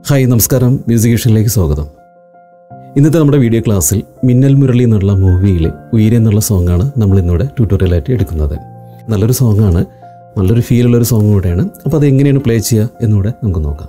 Hi നമസ്കാരം music വിഷനിലേക്ക് സ്വാഗതം ഇന്നത്തെ നമ്മുടെ വീഡിയോ ക്ലാസ്സിൽ മിന്നൽ മുരളി എന്നുള്ള മൂവിയിലെ ഉയരെ എന്നുള്ള സോങ്ങാണ് നമ്മൾ ഇന്നിവിടെ ട്യൂട്ടോറിയലായിട്ട് എടുക്കുന്നത് നല്ലൊരു സോങ്ങാണ് നല്ലൊരു ഫീലുള്ള ഒരു സോങ് കൂടെയാണ് അപ്പോൾ അത് എങ്ങനെയാണ് പ്ലേ ചെയ്യുക എന്നുകൂടെ നമുക്ക് നോക്കാം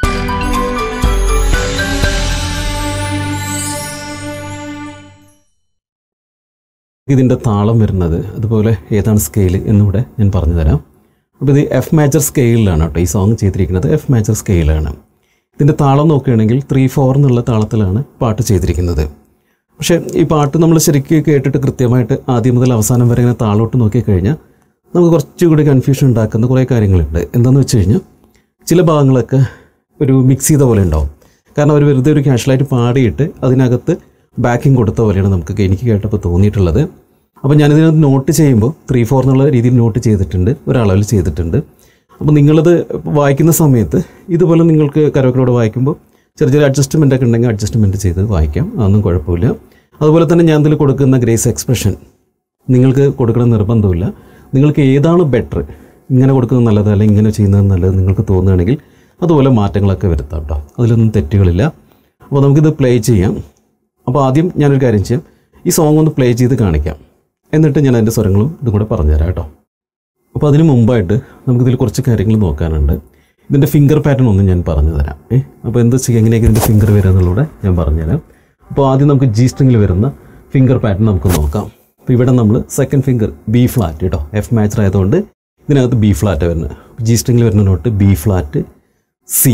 ഇതിൻ്റെ താളം വരുന്നത് അതുപോലെ ഏതാണ് സ്കെയിൽ എന്നുകൂടെ ഞാൻ പറഞ്ഞു തരാം അപ്പോൾ ഇത് എഫ് മേജർ സ്കെയിലാണ് കേട്ടോ ഈ സോങ് ചെയ്തിരിക്കുന്നത് എഫ് മേജർ സ്കെയിലാണ് ഇതിൻ്റെ താളം നോക്കുകയാണെങ്കിൽ ത്രീ ഫോർ എന്നുള്ള താളത്തിലാണ് പാട്ട് ചെയ്തിരിക്കുന്നത് പക്ഷേ ഈ പാട്ട് നമ്മൾ ശരിക്കും കേട്ടിട്ട് കൃത്യമായിട്ട് ആദ്യം മുതൽ അവസാനം വരെ ഇങ്ങനെ താളോട്ട് നോക്കിക്കഴിഞ്ഞാൽ നമുക്ക് കുറച്ചുകൂടി കൺഫ്യൂഷൻ ഉണ്ടാക്കുന്ന കുറേ കാര്യങ്ങളുണ്ട് എന്താണെന്ന് വെച്ച് കഴിഞ്ഞാൽ ചില ഭാഗങ്ങളൊക്കെ ഒരു മിക്സ് ചെയ്ത പോലെ ഉണ്ടാവും കാരണം അവർ വെറുതെ ഒരു കാഷ്വലായിട്ട് പാടിയിട്ട് അതിനകത്ത് ബാക്കിംഗ് കൊടുത്ത പോലെയാണ് നമുക്ക് എനിക്ക് കേട്ടപ്പോൾ തോന്നിയിട്ടുള്ളത് അപ്പോൾ ഞാനിതിനകത്ത് നോട്ട് ചെയ്യുമ്പോൾ ത്രീ ഫോർ എന്നുള്ള രീതിയിൽ നോട്ട് ചെയ്തിട്ടുണ്ട് ഒരളവിൽ ചെയ്തിട്ടുണ്ട് അപ്പോൾ നിങ്ങളത് വായിക്കുന്ന സമയത്ത് ഇതുപോലെ നിങ്ങൾക്ക് കരോക്കലോട് വായിക്കുമ്പോൾ ചെറിയ ചെറിയ അഡ്ജസ്റ്റ്മെൻ്റ് ഒക്കെ ഉണ്ടെങ്കിൽ അഡ്ജസ്റ്റ്മെൻറ്റ് ചെയ്ത് വായിക്കാം അതൊന്നും കുഴപ്പമില്ല അതുപോലെ തന്നെ ഞാൻ ഇതിൽ കൊടുക്കുന്ന ഗ്രേസ് എക്സ്പ്രഷൻ നിങ്ങൾക്ക് കൊടുക്കണം നിർബന്ധമില്ല നിങ്ങൾക്ക് ഏതാണ് ബെറ്റർ ഇങ്ങനെ കൊടുക്കുന്നത് നല്ലത് അല്ലെങ്കിൽ ഇങ്ങനെ ചെയ്യുന്നത് നല്ലത് നിങ്ങൾക്ക് തോന്നുകയാണെങ്കിൽ അതുപോലെ മാറ്റങ്ങളൊക്കെ വരുത്താം കേട്ടോ അതിലൊന്നും തെറ്റുകളില്ല അപ്പോൾ നമുക്കിത് പ്ലേ ചെയ്യാം അപ്പോൾ ആദ്യം ഞാനൊരു കാര്യം ചെയ്യാം ഈ സോങ് ഒന്ന് പ്ലേ ചെയ്ത് കാണിക്കാം എന്നിട്ട് ഞാൻ അതിൻ്റെ സ്വരങ്ങളും ഇതും കൂടെ പറഞ്ഞുതരാം കേട്ടോ അപ്പോൾ അതിന് മുമ്പായിട്ട് നമുക്കിതിൽ കുറച്ച് കാര്യങ്ങൾ നോക്കാനുണ്ട് ഇതിൻ്റെ ഫിംഗർ പാറ്റേൺ ഒന്നും ഞാൻ പറഞ്ഞു തരാം ഏ അപ്പോൾ എന്ത് ചെയ്യുക എങ്ങനെയൊക്കെ ഇതിൻ്റെ ഫിംഗർ വരിക എന്നുള്ളത് ഞാൻ പറഞ്ഞുതരാം അപ്പോൾ ആദ്യം നമുക്ക് ജി സ്ട്രിങ്ങിൽ വരുന്ന ഫിംഗർ പാറ്റേൺ നമുക്ക് നോക്കാം അപ്പോൾ ഇവിടെ നമ്മൾ സെക്കൻഡ് ഫിംഗർ ബി ഫ്ലാറ്റ് കേട്ടോ എഫ് മാച്ചർ ആയതുകൊണ്ട് ഇതിനകത്ത് ബി ഫ്ലാറ്റ് വരുന്നത് ജി സ്ട്രിങ്ങിൽ വരുന്ന നോട്ട് ബി ഫ്ലാറ്റ് സി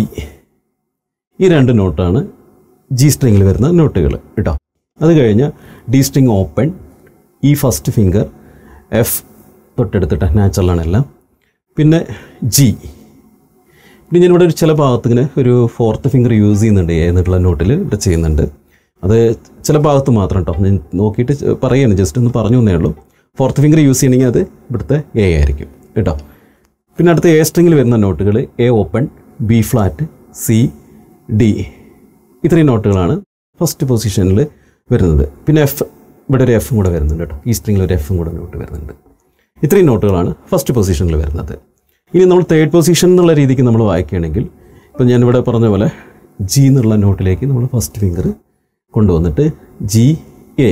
ഈ രണ്ട് നോട്ടാണ് ജി സ്ട്രിങ്ങിൽ വരുന്ന നോട്ടുകൾ കേട്ടോ അത് കഴിഞ്ഞ് ഡി സ്ട്രിങ് ഓപ്പൺ ഈ ഫസ്റ്റ് ഫിംഗർ എഫ് തൊട്ടെടുത്തിട്ട് നാച്ചുറലാണ് എല്ലാം പിന്നെ ജി പിന്നെ ഞാനിവിടെ ഒരു ചില ഭാഗത്ത് ഇങ്ങനെ ഒരു ഫോർത്ത് ഫിംഗർ യൂസ് ചെയ്യുന്നുണ്ട് എ എന്നുള്ള നോട്ടിൽ ഇവിടെ ചെയ്യുന്നുണ്ട് അത് ചില ഭാഗത്ത് മാത്രം കേട്ടോ ഞാൻ നോക്കിയിട്ട് പറയുകയാണ് ജസ്റ്റ് ഒന്ന് പറഞ്ഞു തന്നേ ഉള്ളൂ ഫോർത്ത് ഫിംഗർ യൂസ് ചെയ്യണമെങ്കിൽ അത് ഇവിടുത്തെ എ ആയിരിക്കും കേട്ടോ പിന്നെ അടുത്ത എ സ്ട്രിങ്ങിൽ വരുന്ന നോട്ടുകൾ A open B flat C D ഇത്രയും നോട്ടുകളാണ് ഫസ്റ്റ് പൊസിഷനിൽ വരുന്നത് പിന്നെ എഫ് ഇവിടെ ഒരു എഫും കൂടെ വരുന്നുണ്ട് കേട്ടോ ഈ സ്ട്രിങ്ങിൽ ഒരു എഫും കൂടെ നോട്ട് വരുന്നുണ്ട് ഇത്രയും നോട്ടുകളാണ് ഫസ്റ്റ് പൊസിഷനിൽ വരുന്നത് ഇനി നമ്മൾ തേർഡ് പൊസിഷൻ എന്നുള്ള രീതിക്ക് നമ്മൾ വായിക്കുകയാണെങ്കിൽ ഇപ്പം ഞാനിവിടെ പറഞ്ഞ പോലെ ജി എന്നുള്ള നോട്ടിലേക്ക് നമ്മൾ ഫസ്റ്റ് ഫിംഗർ കൊണ്ടുവന്നിട്ട് ജി എ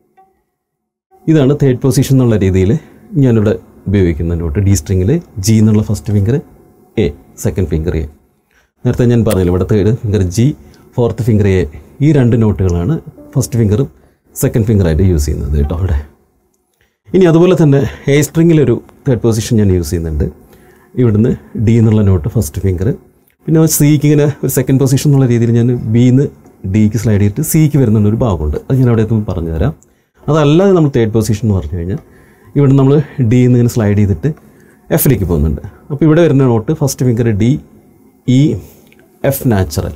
ഇതാണ് തേർഡ് പൊസിഷൻ എന്നുള്ള രീതിയിൽ ഞാനിവിടെ ഉപയോഗിക്കുന്ന നോട്ട് ഡി സ്ട്രിങ്ങിൽ ജി എന്നുള്ള first finger A second finger A നേരത്തെ ഞാൻ പറഞ്ഞില്ല ഇവിടെ third finger G fourth finger A ഈ രണ്ട് നോട്ടുകളാണ് ഫസ്റ്റ് ഫിംഗറും സെക്കൻഡ് ഫിംഗറായിട്ട് യൂസ് ചെയ്യുന്നത് കേട്ടോ അവിടെ ഇനി അതുപോലെ തന്നെ എ സ്ട്രിങ്ങിലൊരു തേർഡ് പൊസിഷൻ ഞാൻ യൂസ് ചെയ്യുന്നുണ്ട് ഇവിടുന്ന് ഡി എന്നുള്ള നോട്ട് ഫസ്റ്റ് ഫിംഗർ പിന്നെ സിക്ക് ഇങ്ങനെ ഒരു സെക്കൻഡ് പൊസിഷൻ എന്നുള്ള രീതിയിൽ ഞാൻ ബിന്ന് ഡിക്ക് സ്ലൈഡ് ചെയ്തിട്ട് സിക്ക് വരുന്നുണ്ട് ഒരു ഭാഗമുണ്ട് അത് ഞാൻ അവിടെ എത്തുമ്പോൾ പറഞ്ഞു തരാം അതല്ലാതെ നമ്മൾ തേർഡ് പൊസിഷൻ എന്ന് പറഞ്ഞു കഴിഞ്ഞാൽ ഇവിടെ നമ്മൾ ഡി എന്ന് ഇങ്ങനെ സ്ലൈഡ് ചെയ്തിട്ട് എഫിലേക്ക് പോകുന്നുണ്ട് അപ്പോൾ ഇവിടെ വരുന്ന note first finger D E F natural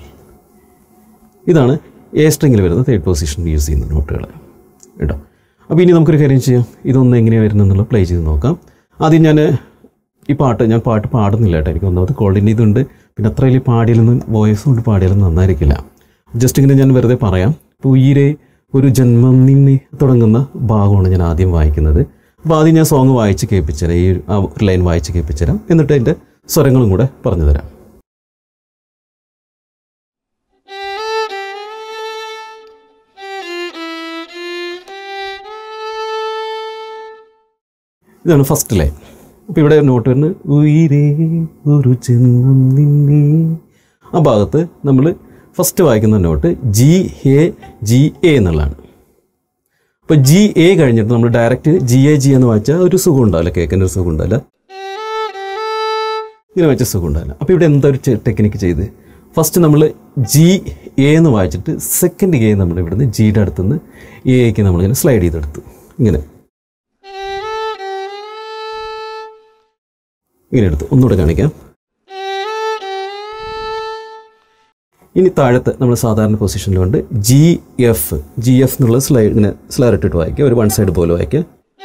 ഇതാണ് എ സ്ട്രിങ്ങിൽ വരുന്ന തേർഡ് പൊസിഷനിൽ യൂസ് ചെയ്യുന്ന നോട്ടുകൾ കേട്ടോ അപ്പോൾ ഇനി നമുക്കൊരു കാര്യം ചെയ്യാം ഇതൊന്ന് എങ്ങനെയാണ് വരുന്നതെന്നുള്ള പ്ലേ ചെയ്ത് നോക്കാം ആദ്യം ഞാൻ ഈ പാട്ട് ഞാൻ പാട്ട് പാടുന്നില്ല കേട്ടോ എനിക്ക് ഒന്നാമത് കോൾഡിൻ്റെ ഇതുണ്ട് പിന്നെ അത്ര വലിയ പാടിയാലൊന്നും വോയിസ് കൊണ്ട് പാടിയാലൊന്നും നന്നായിരിക്കില്ല ജസ്റ്റ് ഇങ്ങനെ ഞാൻ വെറുതെ പറയാം ഇപ്പോൾ ഉയരെ ഒരു ജന്മം നിന്നെ തുടങ്ങുന്ന ഭാഗമാണ് ഞാൻ ആദ്യം വായിക്കുന്നത് അപ്പോൾ ആദ്യം ഞാൻ സോങ് വായിച്ച് കേൾപ്പിച്ചുതരാം ഈ ആ ഒരു ലൈൻ വായിച്ച് കേൾപ്പിച്ചുതരാം എന്നിട്ട് അതിൻ്റെ സ്വരങ്ങളും കൂടെ പറഞ്ഞു തരാം ഇതാണ് ഫസ്റ്റ് ലൈൻ അപ്പോൾ ഇവിടെ നോട്ട് വരുന്നത് ഉയരേ ഒരു ജന്മം നിന്നെ ആ ഭാഗത്ത് നമ്മൾ ഫസ്റ്റ് വായിക്കുന്ന note G A G A എന്നുള്ളതാണ് അപ്പോൾ ജി എ കഴിഞ്ഞിട്ട് നമ്മൾ ഡയറക്റ്റ് ജി എ ജി എന്ന് വായിച്ചാൽ ഒരു സുഖം ഉണ്ടാവില്ല കേൾക്കുന്ന ഒരു സുഖം ഉണ്ടാവില്ല ഇങ്ങനെ വായിച്ച സുഖം ഉണ്ടാവില്ല അപ്പോൾ ഇവിടെ എന്താ ഒരു ടെക്നിക്ക് ചെയ്ത് ഫസ്റ്റ് നമ്മൾ ജി എ എന്ന് വായിച്ചിട്ട് സെക്കൻഡ് എ നമ്മൾ ഇവിടുന്ന് ജിയുടെ അടുത്തുനിന്ന് എക്ക് നമ്മളിങ്ങനെ സ്ലൈഡ് ചെയ്തെടുത്തു ഇങ്ങനെ ഇങ്ങനെ എടുത്തു ഒന്നുകൂടെ കാണിക്കാം ഇനി താഴത്ത് നമ്മൾ സാധാരണ പൊസിഷനിലുണ്ട് ജി എഫ് ജി എഫ് എന്നുള്ള സ്ലൈഡ് ഇങ്ങനെ സ്ലൈഡ് ഇട്ടിട്ട് വായിക്കുക ഒരു വൺ സൈഡ് പോലെ വായിക്കുക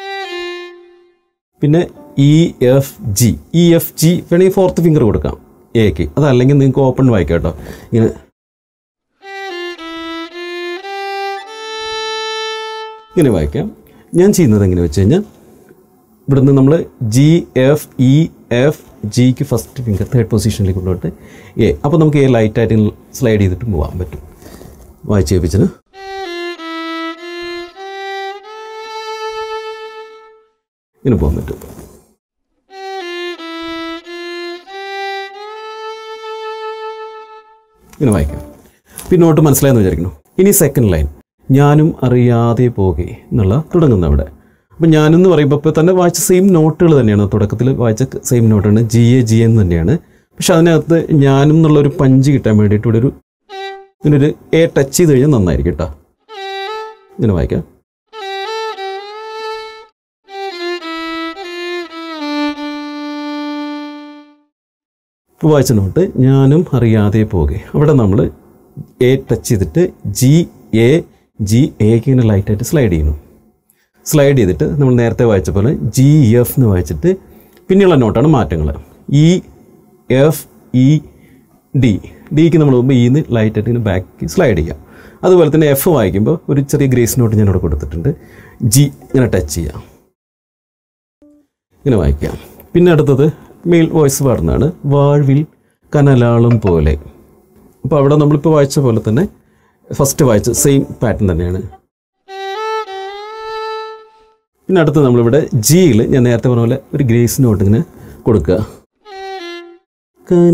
പിന്നെ E F G E F G വേണമെങ്കിൽ ഫോർത്ത് ഫിംഗർ കൊടുക്കാം എക്ക് അതല്ലെങ്കിൽ നിങ്ങൾക്ക് ഓപ്പൺ വായിക്കാം കേട്ടോ ഇങ്ങനെ ഇങ്ങനെ വായിക്കാം ഞാൻ ചെയ്യുന്നത് എങ്ങനെ വെച്ച് കഴിഞ്ഞാൽ ഇവിടുന്ന് നമ്മൾ ജി എഫ് ഇ എഫ് ജിക്ക് ഫസ്റ്റ് ഫിംഗർ തേർഡ് പൊസിഷനിലേക്ക് കൊണ്ടുപോയിട്ട് എ അപ്പോൾ നമുക്ക് എ ലൈറ്റായിട്ട് സ്ലൈഡ് ചെയ്തിട്ട് പോകാൻ പറ്റും വായിച്ച് കേൾപ്പിച്ചിന് ഇങ്ങനെ പോകാൻ പറ്റും ഇങ്ങനെ വായിക്കാം പിന്നോട്ട് മനസ്സിലായെന്ന് വിചാരിക്കുന്നു ഇനി സെക്കൻഡ് ലൈൻ ഞാനും അറിയാതെ പോകെ എന്നുള്ള തുടങ്ങുന്ന അവിടെ അപ്പം ഞാനെന്ന് പറയുമ്പോൾ ഇപ്പോൾ തന്നെ വായിച്ച സെയിം നോട്ടുകൾ തന്നെയാണ് തുടക്കത്തിൽ വായിച്ച സെയിം നോട്ടാണ് ജി എ ജി എന്ന് തന്നെയാണ് പക്ഷെ അതിനകത്ത് ഞാനും എന്നുള്ള ഒരു പഞ്ച് കിട്ടാൻ വേണ്ടിയിട്ട് ഇവിടെ ഒരു ഇങ്ങനെ ഒരു എ ടച്ച് ചെയ്ത് കഴിഞ്ഞാൽ നന്നായിരിക്കും കേട്ടോ ഇങ്ങനെ വായിക്കാം ഇപ്പോൾ വായിച്ച നോട്ട് ഞാനും അറിയാതെ പോകെ അവിടെ നമ്മൾ എ ടച്ച് ചെയ്തിട്ട് ജി എ ജി എക്ക് ഇങ്ങനെ ലൈറ്റായിട്ട് സ്ലൈഡ് ചെയ്യുന്നു സ്ലൈഡ് ചെയ്തിട്ട് നമ്മൾ നേരത്തെ വായിച്ച പോലെ ജി എഫ് എന്ന് വായിച്ചിട്ട് പിന്നെയുള്ള നോട്ടാണ് മാറ്റങ്ങൾ ഇ എഫ് ഇ ഡി ഡിക്ക് നമ്മൾ മുമ്പ് ഇന്ന് ലൈറ്റായിട്ട് ഇങ്ങനെ ബാക്ക് സ്ലൈഡ് ചെയ്യാം അതുപോലെ തന്നെ എഫ് വായിക്കുമ്പോൾ ഒരു ചെറിയ ഗ്രേസ് നോട്ട് ഞാൻ ഇവിടെ കൊടുത്തിട്ടുണ്ട് ജി ഇങ്ങനെ ടച്ച് ചെയ്യാം ഇങ്ങനെ വായിക്കാം പിന്നെ അടുത്തത് മെയിൽ വോയിസ് പാടുന്നതാണ് വാഴ്വിൽ കനലാളും പോലെ അപ്പോൾ അവിടെ നമ്മളിപ്പോൾ വായിച്ച പോലെ തന്നെ ഫസ്റ്റ് വായിച്ച സെയിം പാറ്റേൺ തന്നെയാണ് പിന്നെ അടുത്ത് നമ്മളിവിടെ ജിയിൽ ഞാൻ നേരത്തെ പറഞ്ഞ പോലെ ഒരു ഗ്രേസ് നോട്ട് ഇങ്ങനെ കൊടുക്കുക കന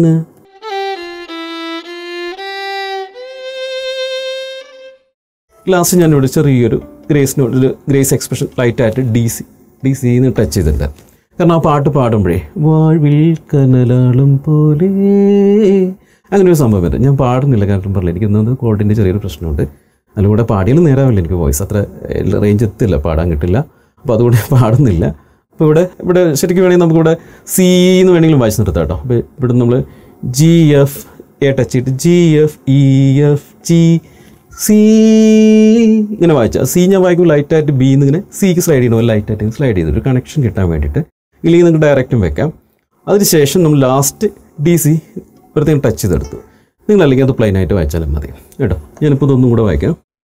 ലാസ്റ്റ് ഞാനിവിടെ ചെറിയൊരു ഗ്രേസ് നോട്ട് ഒരു ഗ്രേസ് എക്സ്പ്രഷൻ ലൈറ്റായിട്ട് ഡി സി ഡി സിന്ന് ടച്ച് ചെയ്തിട്ടുണ്ട് കാരണം ആ പാട്ട് പാടുമ്പോഴേ വാഴ്വിൽ കനലാളും പോലെ അങ്ങനെ ഒരു സംഭവം വരും ഞാൻ പാടുന്നില്ല കാരണം പറഞ്ഞില്ല എനിക്ക് ഇന്നത് കോഡിൻ്റെ ചെറിയൊരു പ്രശ്നമുണ്ട് അതിലൂടെ പാടിയാലും നേരാവില്ല എനിക്ക് വോയിസ് അത്ര റേഞ്ച് എത്തില്ല പാടാൻ കിട്ടില്ല അപ്പോൾ അതുകൊണ്ട് ഞാൻ പാടുന്നില്ല അപ്പോൾ ഇവിടെ ഇവിടെ ശരിക്കും വേണമെങ്കിൽ നമുക്കിവിടെ സി എന്ന് വേണമെങ്കിലും വായിച്ച് നിർത്താം കേട്ടോ അപ്പോൾ ഇവിടെ നമ്മൾ ജി എഫ് എ ടച്ച് ചെയ്തിട്ട് G F E F G C ഇങ്ങനെ വായിച്ചാൽ സി ഞാൻ വായിക്കുമ്പോൾ ലൈറ്റായിട്ട് ബി ഇങ്ങനെ സിക്ക് സ്ലൈഡ് ചെയ്യണം ലൈറ്റായിട്ട് സ്ലൈഡ് ചെയ്ത് ഒരു കണക്ഷൻ കിട്ടാൻ വേണ്ടിയിട്ട് ഇല്ലെങ്കിൽ നിങ്ങൾക്ക് ഡയറക്റ്റും വെക്കാം അതിനുശേഷം നമ്മൾ ലാസ്റ്റ് ഡി സി വെറുതെ ടച്ച് ചെയ്തെടുത്തു നിങ്ങൾ അല്ലെങ്കിൽ അത് പ്ലെയിൻ ആയിട്ട് വായിച്ചാലും മതി കേട്ടോ ഞാനിപ്പോൾ ഇതൊന്നും കൂടെ വായിക്കാം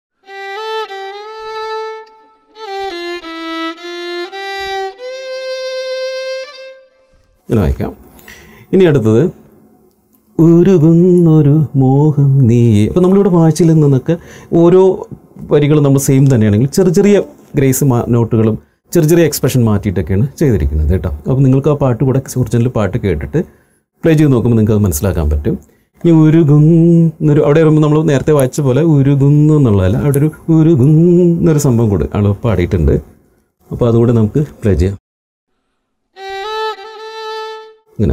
ഇങ്ങനെ വായിക്കാം ഇനി അടുത്തത് ഉരുകുന്നൊരു മോഹം നീയെ അപ്പോൾ നമ്മളിവിടെ വായിച്ചിൽ നിന്നൊക്കെ ഓരോ വരികളും നമ്മൾ സെയിം തന്നെയാണെങ്കിൽ ചെറിയ ചെറിയ ഗ്രേസ് മാ നോട്ടുകളും ചെറിയ ചെറിയ എക്സ്പ്രഷൻ മാറ്റിയിട്ടൊക്കെയാണ് ചെയ്തിരിക്കുന്നത് കേട്ടോ അപ്പോൾ നിങ്ങൾക്ക് ആ പാട്ട് കൂടെ ഒറിജിനൽ പാട്ട് കേട്ടിട്ട് പ്ലേ ചെയ്ത് നോക്കുമ്പോൾ നിങ്ങൾക്ക് അത് മനസ്സിലാക്കാൻ പറ്റും ഇനി ഉരുകുന്നൊരു അവിടെ വരുമ്പോൾ നമ്മൾ നേരത്തെ വായിച്ച പോലെ ഉരുകുന്നു എന്നുള്ളതല്ല അവിടെ ഒരു ഉരുകുന്നൊരു സംഭവം കൂടെ ആൾ പാടിയിട്ടുണ്ട് അപ്പോൾ അതുകൂടെ നമുക്ക് പ്ലേ ചെയ്യാം ഇങ്ങനെ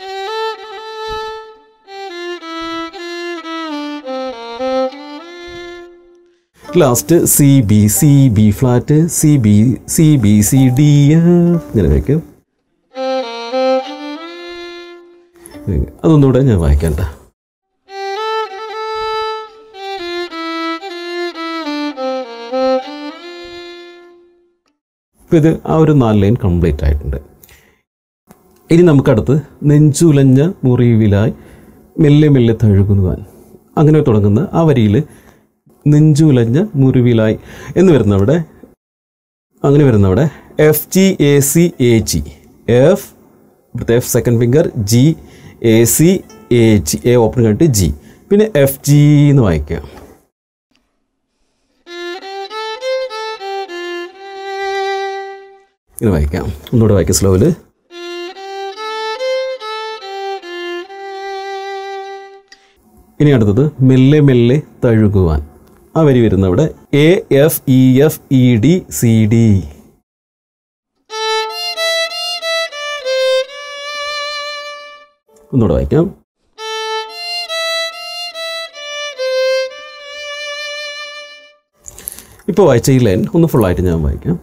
last C B C B flat C B C B C D ഇങ്ങനെ വയ്ക്കും അതൊന്നുകൂടെ ഞാൻ വായിക്കണ്ട ഇപ്പം ഇത് ആ ഒരു നാല് ലൈൻ കംപ്ലീറ്റ് ആയിട്ടുണ്ട് ഇനി നമുക്കടുത്ത് നെഞ്ചുലഞ്ഞ മുറിവിലായി മെല്ലെ മെല്ലെ തഴുകുന്നുവാൻ അങ്ങനെ തുടങ്ങുന്ന ആ വരിയിൽ നെഞ്ചുലഞ്ഞ മുറിവിലായി എന്ന് വരുന്നവിടെ അങ്ങനെ വരുന്നവിടെ F G A C A G F ഇവിടുത്തെ F second finger G A C A G A open കണ്ടിട്ട് ജി പിന്നെ എഫ് ജി എന്ന് വായിക്കുക ഇങ്ങനെ വായിക്കാം ഒന്നുകൂടെ വായിക്കാം സ്ലോവിൽ ഇനി അടുത്തത് മെല്ലെ മെല്ലെ തഴുകുവാൻ ആ വരി വരുന്ന ഇവിടെ A F E F E D C D ഒന്നുകൂടെ വായിക്കാം ഇപ്പോൾ വായിച്ച ഈ ലൈൻ ഒന്ന് ഫുള്ളായിട്ട് ഞാൻ വായിക്കാം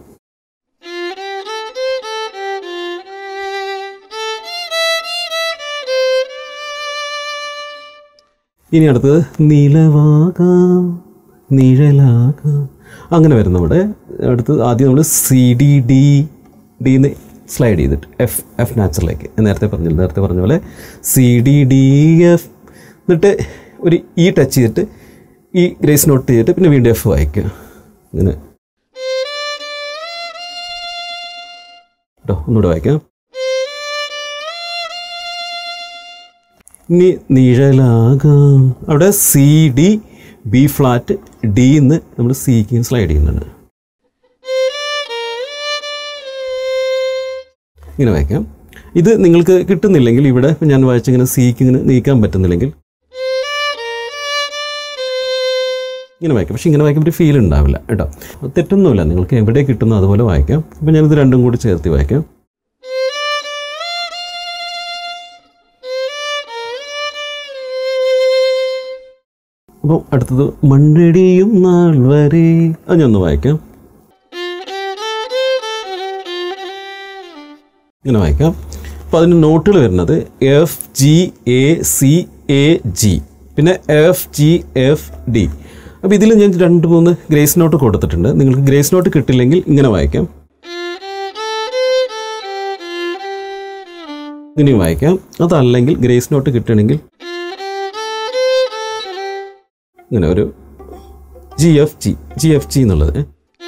ഇനി അടുത്തത് നിലവാകാം നിഴലാകാം അങ്ങനെ വരുന്ന ഇവിടെ അടുത്ത് ആദ്യം നമ്മൾ സി ഡി ഡി ഡിന്ന് സ്ലൈഡ് ചെയ്തിട്ട് എഫ് എഫ് നാച്ചുറലേക്ക് ഞാൻ നേരത്തെ പറഞ്ഞില്ല നേരത്തെ പറഞ്ഞ പോലെ സി ഡി ഡി എഫ് എന്നിട്ട് ഒരു ഇ ടച്ച് ചെയ്തിട്ട് ഈ ഗ്രേസ് നോട്ട് ചെയ്തിട്ട് പിന്നെ വീണ്ടും എഫ് വായിക്കുക ഇങ്ങനെ കേട്ടോ ഒന്നുകൂടെ വായിക്കാം ഇനി നിഴലാകാം അവിടെ C D B flat D എന്ന് നമ്മൾ സിക്ക് സ്ലൈഡ് ചെയ്യുന്നുണ്ട് ഇങ്ങനെ വായിക്കാം ഇത് നിങ്ങൾക്ക് കിട്ടുന്നില്ലെങ്കിൽ ഇവിടെ ഞാൻ വായിച്ചിങ്ങനെ സിക്ക് ഇങ്ങനെ നീക്കാൻ പറ്റുന്നില്ലെങ്കിൽ ഇങ്ങനെ വായിക്കാം പക്ഷേ ഇങ്ങനെ വായിക്കുമ്പോൾ ഒരു ഫീൽ ഉണ്ടാവില്ല കേട്ടോ അത് തെറ്റൊന്നുമില്ല നിങ്ങൾക്ക് എവിടെ കിട്ടുന്നു അതുപോലെ വായിക്കാം അപ്പോൾ ഞാനിത് രണ്ടും കൂടി ചേർത്ത് വായിക്കാം അപ്പോൾ അടുത്തത് മണ്ണിടിയും നാൾ വരെ അത് ഞാൻ ഒന്ന് വായിക്കാം ഇങ്ങനെ വായിക്കാം അപ്പോൾ അതിന് നോട്ടുകൾ വരുന്നത് F G A C A G പിന്നെ എഫ് ജി എഫ് ഡി അപ്പോൾ ഇതിൽ ഞാൻ രണ്ട് മൂന്ന് ഗ്രേസ് നോട്ട് കൊടുത്തിട്ടുണ്ട് നിങ്ങൾക്ക് ഗ്രേസ് നോട്ട് കിട്ടില്ലെങ്കിൽ ഇങ്ങനെ വായിക്കാം ഇങ്ങനെയും വായിക്കാം അതല്ലെങ്കിൽ ഗ്രേസ് നോട്ട് കിട്ടണമെങ്കിൽ ഇങ്ങനെ ഒരു G F G G F G എന്നുള്ളത്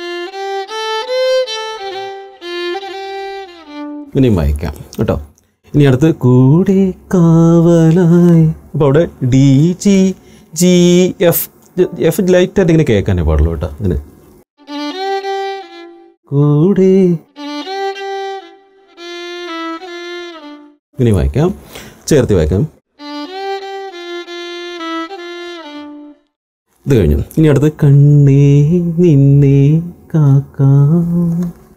ഇനിയും വായിക്കാം കേട്ടോ ഇനി അടുത്ത് കൂടെ കാവലായി അപ്പോൾ അവിടെ D G G F F ലൈറ്റായിട്ട് ഇങ്ങനെ കേൾക്കാനേ പാടുള്ളൂ കേട്ടോ ഇങ്ങനെ കൂടെ ഇനി വായിക്കാം ചേർത്ത് വായിക്കാം ഇത് കഴിഞ്ഞു ഇനി അടുത്ത് കണ്ണേ നിന്നെ കാക്കാം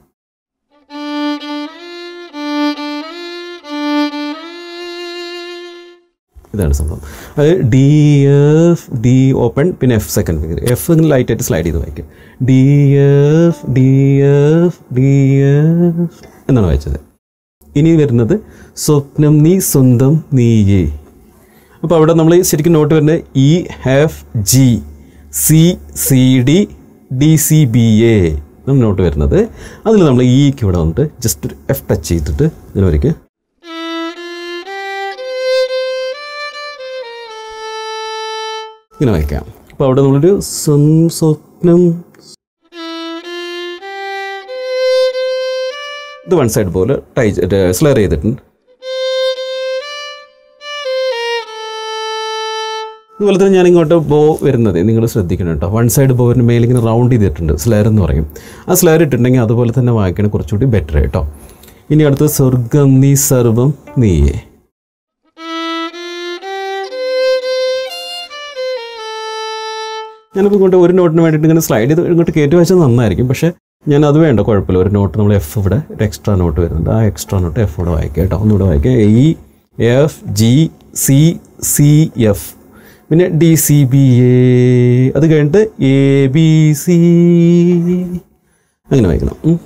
ഇതാണ് സംഭവം അത് ഡി എഫ് ഡി ഓപ്പൺ പിന്നെ എഫ് സെക്കൻഡ് ഫിംഗർ എഫ് ലൈറ്റായിട്ട് സ്ലൈഡ് ചെയ്ത് വായിക്കും D F D F D F എന്നാണ് വായിച്ചത് ഇനി വരുന്നത് സ്വപ്നം നീ സ്വന്തം നീയേ അപ്പോൾ അവിടെ നമ്മൾ ശരിക്കും നോട്ട് വരുന്നത് E F G C C D D C B A നമ്മൾ നോട്ട് വരുന്നത് അതിൽ നമ്മൾ ഇക്ക് ഇവിടെ വന്നിട്ട് ജസ്റ്റ് ഒരു എഫ് ടച്ച് ചെയ്തിട്ട് ഇങ്ങനെ വരയ്ക്കുക ഇങ്ങനെ വയ്ക്കാം അപ്പോൾ അവിടെ നമ്മളൊരു സ്വം- സ്വപ്നം ഇത് വൺ സൈഡ് പോലെ ടൈ സ്ലർ ചെയ്തിട്ടുണ്ട് അതുപോലെ തന്നെ ഞാൻ ഇങ്ങോട്ട് ബോ വരുന്നത് നിങ്ങൾ ശ്രദ്ധിക്കണം കേട്ടോ വൺ സൈഡ് ബോവിന് മേലെ ഇങ്ങനെ റൗണ്ട് ചെയ്തിട്ടുണ്ട് സ്ലയർ എന്ന് പറയും ആ സ്ലയർ ഇട്ടിട്ടുണ്ടെങ്കിൽ അതുപോലെ തന്നെ വായിക്കണം കുറച്ചുകൂടി ബെറ്റർ കേട്ടോ ഇനി അടുത്ത് സ്വർഗം നീ സർവം നീയേ ഞാനിപ്പോൾ ഇങ്ങോട്ട് ഒരു നോട്ടിന് വേണ്ടിയിട്ട് ഇങ്ങനെ സ്ലൈഡ് ചെയ്ത് ഇങ്ങോട്ട് കയറ്റി വെച്ചാൽ നന്നായിരിക്കും പക്ഷേ ഞാൻ അത് വേണ്ട കുഴപ്പമില്ല ഒരു നോട്ട് നമ്മൾ എഫ് ഇവിടെ ഒരു എക്സ്ട്രാ നോട്ട് വരുന്നുണ്ട് ആ എക്സ്ട്രാ നോട്ട് എഫ് ഇവിടെ വായിക്കുക കേട്ടോ ഒന്നുകൂടെ വായിക്കുക E F G C C F പിന്നെ ഡി സി ബി എ അത് കഴിഞ്ഞിട്ട് എ ബി സി അങ്ങനെ വായിക്കണം ഉം.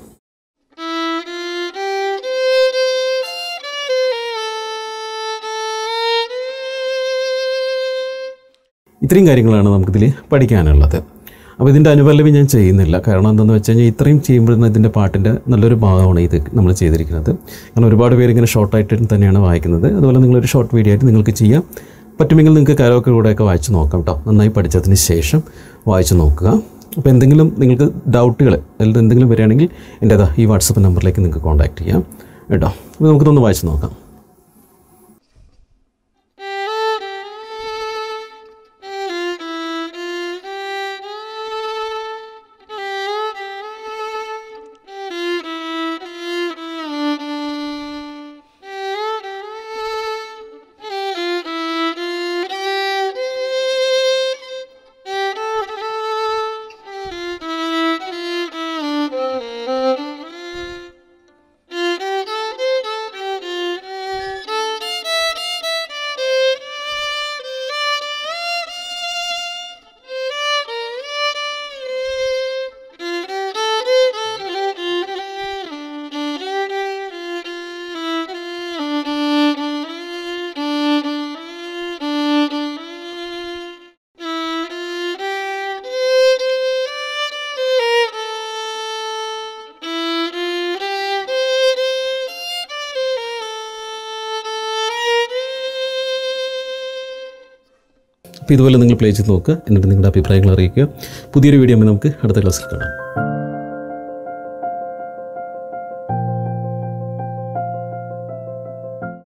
ഇത്രയും കാര്യങ്ങളാണ് നമുക്കിതിൽ പഠിക്കാനുള്ളത് അപ്പോൾ ഇതിൻ്റെ അനുപല്ലവി ഞാൻ ചെയ്യുന്നില്ല കാരണം എന്താണെന്ന് വെച്ച് കഴിഞ്ഞാൽ ഇത്രയും ചെയ്യുമ്പോഴാണ് ഇതിൻ്റെ പാട്ടിൻ്റെ നല്ലൊരു ഭാഗമാണ് ഇത് നമ്മൾ ചെയ്തിരിക്കുന്നത് കാരണം ഒരുപാട് പേര് ഇങ്ങനെ ഷോർട്ടായിട്ട് തന്നെയാണ് വായിക്കുന്നത് അതുപോലെ നിങ്ങളൊരു ഷോർട്ട് വീഡിയോ ആയിട്ട് നിങ്ങൾക്ക് ചെയ്യാം പറ്റുമെങ്കിൽ നിങ്ങൾക്ക് കരോക്കെ കൂടെയൊക്കെ വായിച്ച് നോക്കാം കേട്ടോ നന്നായി പഠിച്ചതിന് ശേഷം വായിച്ച് നോക്കുക അപ്പോൾ എന്തെങ്കിലും നിങ്ങൾക്ക് ഡൗട്ടുകൾ അല്ലെങ്കിൽ എന്തെങ്കിലും വരികയാണെങ്കിൽ എൻ്റേതാ ഈ വാട്സപ്പ് നമ്പറിലേക്ക് നിങ്ങൾക്ക് കോൺടാക്റ്റ് ചെയ്യാം കേട്ടോ അപ്പോൾ നമുക്കിതൊന്ന് വായിച്ച് നോക്കാം അപ്പോൾ ഇതുപോലെ നിങ്ങൾ പ്ലേ ചെയ്ത് നോക്കുക എന്നിട്ട് നിങ്ങളുടെ അഭിപ്രായങ്ങൾ അറിയിക്കുക പുതിയൊരു വീഡിയോ നമുക്ക് അടുത്ത ക്ലാസ്സിൽ കാണാം